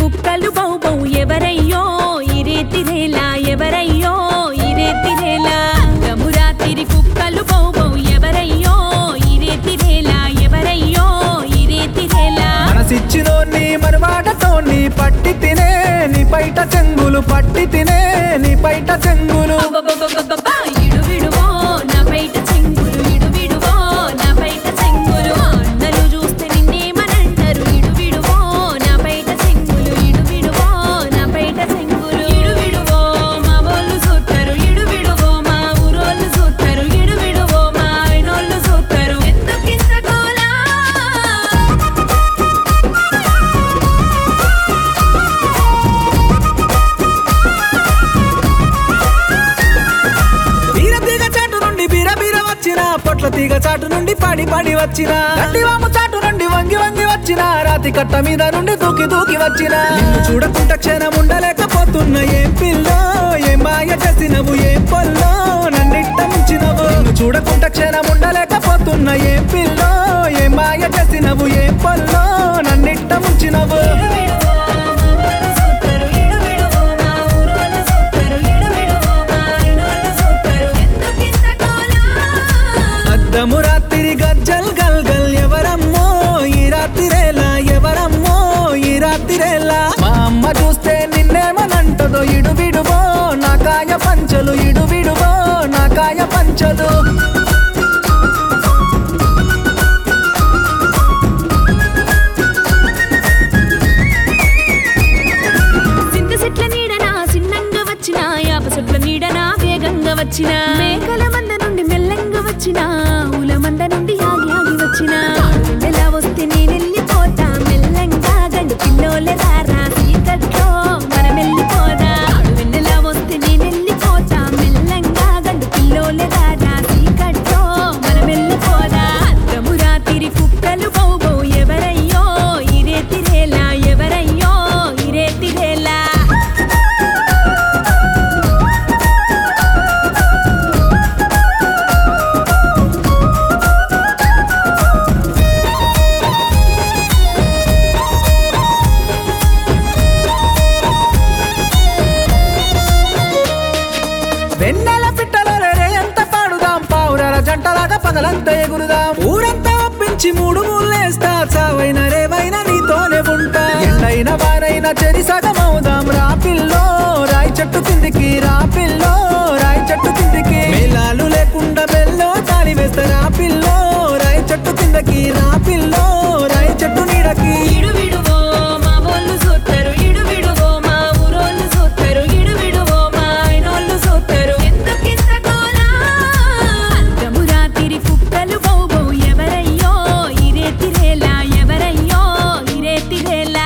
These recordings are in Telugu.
కుక్కలు బౌ బౌ ఎవరయ్యో ఇరే తిరేలా ఎవరయ్యో ఇరే తిరేలా గమురాతిరి కుక్కలు బౌ బౌ ఎవరయ్యో ఇరే తిరేలా ఎవరయ్యో ఇరే తిరేలా మనసిచ్చినోన్ని మనవాడతోని పట్టి తినే నీ పైట చెంగులు పట్టి తినే నీ పైట చెంగులు అబ్బబ్బబ్బబ్బబ్బా, ఇడు విడువో నా బయట చెంగులు ఇడు విడువో నా బయట చెంగులు అన్నలు చూస్తే నిన్నేమనంటారు ఇడు విడువో నా బయట చెంగులు ఇడు విడువో నా బయట చెంగులు ఇడు విడువో మా వాళ్ళు చూస్తారు ఇడు విడువో మా ఊరోళ్ళు చూస్తారు ఇడు విడువో మా ఆయనోళ్ళు చూస్తారు ఎందుకింత గోలా బీర తీగ చాటు నుండి బీర బీర వచ్చిన పొట్ల తీగ చాటు నుండి పడి పడి వచ్చిన గడ్డివాము చాటు నుండి వంగి వంగి వచ్చిన రాతి కట్ట మీద నుండి దూకి దూకి వచ్చిన నిన్ను చూడకుండా క్షణం ఉండలేకపోతున్న ఏం పిల్లో ఏం మాయ చేసినవు ఏం పొల్లో నన్నిట్ట ముంచినవు నిన్ను చూడకుండా క్షణం ఉండలేకపోతున్న ఏం పిల్లో ఏం మాయ చేసినవు ఏం పొల్లో నన్నిట్ట ముంచినవు అద్దము రాత్రి గజ్జల్ గల్ గల్ ఎవరమ్మో ఈ రాత్రిరేలా ఎవరమ్మో ఈ రాత్రిరేలా మా అమ్మ చూస్తే నిన్నేమనంటదో ఇడు విడువో నా కాయ పంచలు ఇడు విడువో నా కాయ పంచలు సింత చెట్ల నీడన సిన్నంగా వచ్చిన యాప చెట్ల నీడన వేగంగా వచ్చిన మేకల మంద నుండి మెల్లంగా వచ్చిన ఊల మంద నుండి ఆగి ఆగి వచ్చిన ఎలా వస్తే నేను వెళ్ళిపోతా మెల్లంగా గండు పిల్లోలే రారా సీకట్లో మనం వెళ్ళిపోదా వెన్నెలా వస్తే నేను వెళ్ళిపోతా మెల్లంగా గండు పిల్లోలే రారా సీకట్లో మనం వెళ్ళిపోదా అద్దము రాత్రి కుక్కలు బౌ బౌ ఎవరయ్యో ఇరే తిరేలా ఎవరయ్యో ఇరే తిరేలా వెన్నెల పిట్టల రే ఎంత పాడుదాం పావురాల జంటలాగా పగలంతా ఎగురుదాం ఊరంతా ఒప్పించి మూడు మూలేస్తా చావైన రేవైన నీతోనే ఉంటా ఎండైన వారైన చెరి సగమవుదాం రా పిల్లో రాయి చెట్టు కిందికి రా పిల్లో రాయి చెట్టు కిందికి మేళాలు లేకుండా బెల్లో తాళి వేస్తా రా పిల్లో రాయి చెట్టు కిందకి రా పిల్లో రాయి చెట్టు నీడకి ఇడు విడువో మా వాళ్ళు చూస్తారు ఇడు విడువో మా ఊరోళ్ళు చూస్తారు ఇడు విడువో మా ఆయనోళ్ళు చూస్తారు ఎందుకింత గోలా అద్దము రాత్రి కుక్కలు బౌ బౌ ఎవరయ్యో ఇరే తిరేలా ఎవరయ్యో ఇరే తిరేలా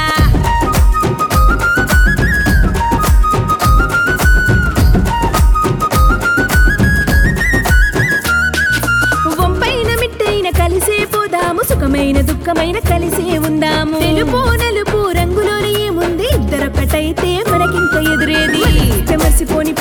వంపైన మిట్టైన కలిసే పోదాము సుఖమైన దుఃఖమైన కలిసే ఉందాము తెలుపు నలుపు రంగులోని ఏముంది ఇద్దరొక్కటైతే మనకింక ఎదురేది మర్చిపోని